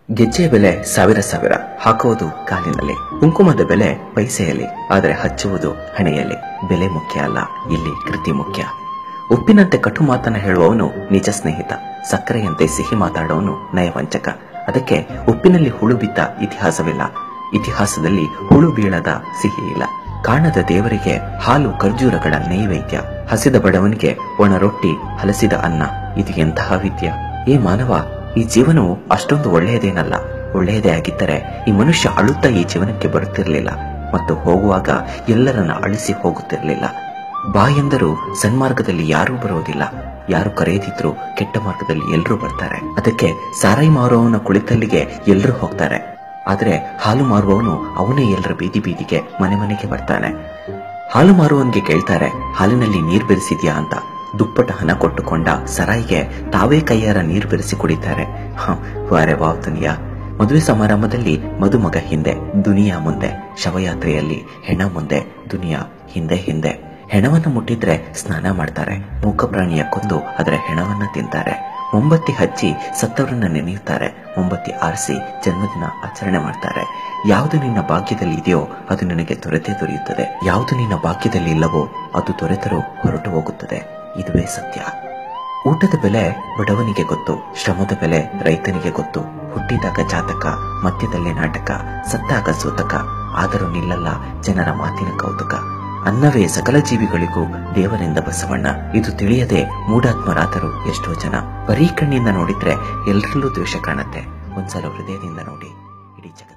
ಗೆಜ್ಜೆಯ ಬೆಲೆ ಸಾವಿರ ಸಾವಿರ ಹಾಕುವುದು ಕಾಲಿನಲ್ಲಿ ಕುಂಕುಮದ ಬೆಲೆ ಪೈಸೆಯಲ್ಲಿ ಆದರೆ ಹಚ್ಚುವುದು ಹಣೆಯಲ್ಲಿ ಬೆಲೆ ಮುಖ್ಯ ಅಲ್ಲ ಇಲ್ಲಿ ಕೃತಿ ಮುಖ್ಯ ಉಪ್ಪಿನಂತೆ ಕಟು ಮಾತನ್ನ ಹೇಳುವವನು ನಿಜ ಸ್ನೇಹಿತ ಸಕ್ಕರೆಯಂತೆ ಸಿಹಿ ಮಾತಾಡೋನು ನಯವಂಚಕ ಅದಕ್ಕೆ ಉಪ್ಪಿನಲ್ಲಿ ಹುಳು ಬಿದ್ದ ಇತಿಹಾಸವಿಲ್ಲ ಇತಿಹಾಸದಲ್ಲಿ ಹುಳು ಬೀಳದ ಸಿಹಿ ಇಲ್ಲ ಕಾಣದ ದೇವರಿಗೆ ಹಾಲು ಖರ್ಜೂರಗಳ ನೈವೇದ್ಯ ಹಸಿದ ಬಡವನಿಗೆ ಒಣ ರೊಟ್ಟಿ ಹಲಸಿದ ಅನ್ನ ಇದು ಎಂತಹ ವಿದ್ಯ ಏ ಮಾನವ ಈ ಜೀವನವು ಅಷ್ಟೊಂದು ಒಳ್ಳೆಯದೇನಲ್ಲ ಒಳ್ಳೆಯದೇ ಆಗಿದ್ದರೆ ಈ ಮನುಷ್ಯ ಅಳುತ್ತಾ ಈ ಜೀವನಕ್ಕೆ ಬರುತ್ತಿರಲಿಲ್ಲ ಮತ್ತು ಹೋಗುವಾಗ ಎಲ್ಲರನ್ನ ಅಳಿಸಿ ಹೋಗುತ್ತಿರಲಿಲ್ಲ ಬಾ ಎಂದರೂ ಸನ್ಮಾರ್ಗದಲ್ಲಿ ಯಾರೂ ಬರೋದಿಲ್ಲ ಯಾರು ಕರೆಯದಿದ್ರು ಕೆಟ್ಟ ಮಾರ್ಗದಲ್ಲಿ ಎಲ್ಲರೂ ಬರ್ತಾರೆ ಅದಕ್ಕೆ ಸಾರಾಯಿ ಮಾರುವವನ ಕುಳಿತಲ್ಲಿಗೆ ಎಲ್ಲರೂ ಹೋಗ್ತಾರೆ ಆದ್ರೆ ಹಾಲು ಮಾರುವವನು ಅವನೇ ಎಲ್ಲರ ಬೀದಿ ಬೀದಿಗೆ ಮನೆ ಮನೆಗೆ ಬರ್ತಾನೆ ಹಾಲು ಮಾರುವವನಿಗೆ ಕೇಳ್ತಾರೆ ಹಾಲಿನಲ್ಲಿ ನೀರ್ ಬೆರೆಸಿದ್ಯಾ ಅಂತ ದುಪ್ಪಟ ಹಣ ಕೊಟ್ಟುಕೊಂಡ ಸರಾಯಿಗೆ ತಾವೇ ಕೈಯಾರ ನೀರು ಬೆರೆಸಿ ಕುಡಿತಾರೆ ಹ ವಾರೆ ವಾವ್ ದುನಿಯಾ ಮದುವೆ ಸಮಾರಂಭದಲ್ಲಿ ಮದುಮಗ ಹಿಂದೆ ದುನಿಯಾ ಮುಂದೆ ಶವಯಾತ್ರೆಯಲ್ಲಿ ಹೆಣ ಮುಂದೆ ದುನಿಯಾ ಹಿಂದೆ ಹಿಂದೆ ಹೆಣವನ್ನ ಮುಟ್ಟಿದ್ರೆ ಸ್ನಾನ ಮಾಡ್ತಾರೆ ಮೂಕ ಪ್ರಾಣಿಯ ಕೊಂದು ಅದರ ಹೆಣವನ್ನ ತಿಂತಾರೆ ಮೊಂಬತ್ತಿ ಹಚ್ಚಿ ಸತ್ತವರನ್ನ ನೆನೆಯುತ್ತಾರೆ ಮೊಂಬತ್ತಿ ಆರಿಸಿ ಜನ್ಮದಿನ ಆಚರಣೆ ಮಾಡ್ತಾರೆ ಯಾವುದು ನಿನ್ನ ಭಾಗ್ಯದಲ್ಲಿ ಇದೆಯೋ ಅದು ನಿನಗೆ ದೊರೆತೇ ದೊರೆಯುತ್ತದೆ ಯಾವುದು ನಿನ್ನ ಭಾಗ್ಯದಲ್ಲಿ ಇಲ್ಲವೋ ಅದು ದೊರೆತರೂ ಹೊರಟು ಹೋಗುತ್ತದೆ ಇದುವೇ ಸತ್ಯ ಊಟದ ಬೆಲೆ ಬಡವನಿಗೆ ಗೊತ್ತು ಶ್ರಮದ ಬೆಲೆ ರೈತನಿಗೆ ಗೊತ್ತು ಹುಟ್ಟಿದಾಗ ಜಾತಕ ಮಧ್ಯದಲ್ಲಿ ನಾಟಕ ಸತ್ತಾಗ ಸೂತಕ ಆದರೂ ನಿಲ್ಲಲ್ಲ ಜನರ ಮಾತಿನ ಕೌತುಕ ಅನ್ನವೇ ಸಕಲ ಜೀವಿಗಳಿಗೂ ದೇವರಿಂದ ಬಸವಣ್ಣ ಇದು ತಿಳಿಯದೆ ಮೂಢಾತ್ಮರಾದರು ಎಷ್ಟೋ ಜನ ಬರೀ ಕಣ್ಣಿಂದ ನೋಡಿದ್ರೆ ಎಲ್ಲರಲ್ಲೂ ದ್ವೇಷ ಕಾಣುತ್ತೆ ಒಂದ್ಸಲ ಹೃದಯದಿಂದ ನೋಡಿ ಇಡೀ ಜಗ